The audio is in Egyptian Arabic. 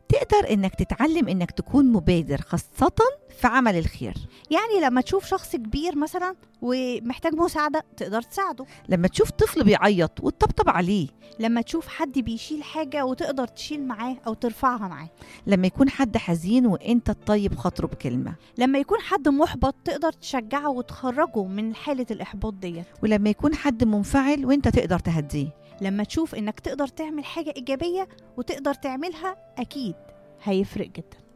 تقدر إنك تتعلم إنك تكون مبادر خاصة في عمل الخير يعني لما تشوف شخص كبير مثلا ومحتاج مساعدة تقدر تساعده لما تشوف طفل بيعيط وتطبطب عليه لما تشوف حد بيشيل حاجة وتقدر تشيل معاه أو ترفعها معاه لما يكون حد حزين وانت تطيب خاطره بكلمة لما يكون حد محبط تقدر تشجعه وتخرجه من حالة الإحباط ديت ولما يكون حد منفعل وانت تقدر تهديه لما تشوف إنك تقدر تعمل حاجة إيجابية وتقدر تعملها أكيد هيفرق جدا